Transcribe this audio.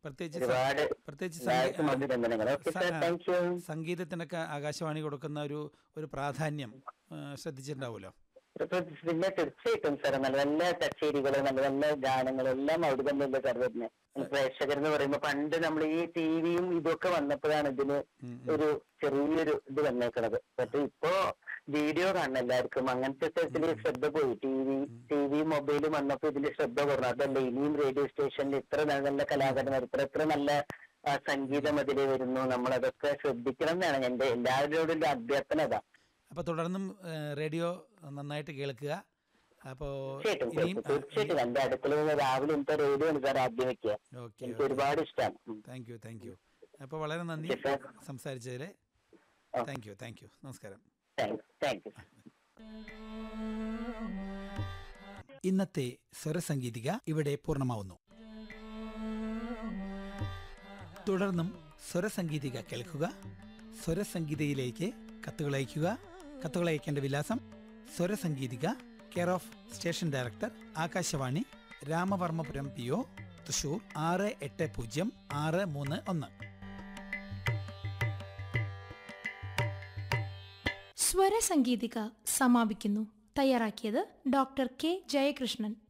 പ്രത്യേകിച്ച് സ- ഒരുപാട് പ്രത്യേകിച്ച് എല്ലാവർക്കും സംഗീ- അഭിനന്ദനങ്ങൾ ഓക്കെ സ- സാർ താങ്ക് യു സംഗീതത്തിനൊക്കെ ആകാശവാണി കൊടുക്കുന്ന ഒരു ഒരു പ്രാധാന്യം ആ, ശ്രദ്ധിച്ചിട്ടുണ്ടാവുമല്ലോ പിന്നെ തീർച്ചയായിട്ടും സാർ നല്ല നല്ല കച്ചേരികള് നല്ല നല്ല ഗാനങ്ങളും എല്ലാം അവിടെ തന്നെയല്ലേ സാർ വരുന്നത് പ്രേക്ഷകർ എന്ന് പറയുമ്പോ പണ്ട് നമ്മൾ ഈ ടി വിയും ഇതൊക്കെ വന്നപ്പോഴാണ് ഇതിന് ഒരു ചെറിയൊരു ഇത് വന്നേക്കണത് പക്ഷെ ഇപ്പോ വീഡിയോ കാണണം എല്ലാവർക്കും അങ്ങനത്തെ തരത്തില് ശ്രദ്ധ പോയി ടി വി ടി വി മൊബൈലും വന്നപ്പോ ഇതില് ശ്രദ്ധ കുറഞ്ഞു അതല്ല ഇനിയും റേഡിയോ സ്റ്റേഷനിൽ ഇത്ര നല്ല നല്ല കലാകാരന്മാർ ഇത്ര ഇത്ര നല്ല ആ, സംഗീതം അതിൽ വരുന്നു നമ്മൾ അതൊക്കെ ശ്രദ്ധിക്കണം എന്നാണ് എന്റെ എല്ലാവരോടും ഒരു അഭ്യർത്ഥന അതാ അപ്പോൾ തുടർന്നും ആ, റേഡിയോ നന്നായിട്ട് കേൾക്കുക അപ്പോൾ തീർച്ചയായിട്ടും ഇനിയും തീർച്ചയായിട്ടും എന്റെ അടുക്കളയിൽ രാവിലെ എനിക്ക് റേഡിയോ ആണ് സാർ ആദ്യം വെക്കുക ഓക്കെ എനിക്ക് ഒരുപാട് ഇഷ്ടമാണ് താങ്ക് യു താങ്ക് യു അപ്പോൾ വളരെ നന്ദി ഓക്കെ സാർ സംസാരിച്ചതിൽ ആ. താങ്ക് യു താങ്ക് യു നമസ്കാരം താങ്ക് താങ്ക് യു ഇന്നത്തെ സ്വരസംഗീതിക ഇവിടെ പൂർണ്ണമാവുന്നു തുടർന്നും സ്വരസംഗീതിക കേൾക്കുക സ്വരസംഗീതയിലേക്ക് കത്തുകൾ അയയ്ക്കുക കത്തുകൾ അയക്കേണ്ട വിലാസം Swarasangeethika care of station director Akashvani Ramavarmapuram P O Thrissur ആറ് എട്ട് പൂജ്യം ആറ് മൂന്ന് ഒന്ന് സ്വരസംഗീതിക സമാപിക്കുന്നു തയ്യാറാക്കിയത് ഡോക്ടർ കെ ജയകൃഷ്ണൻ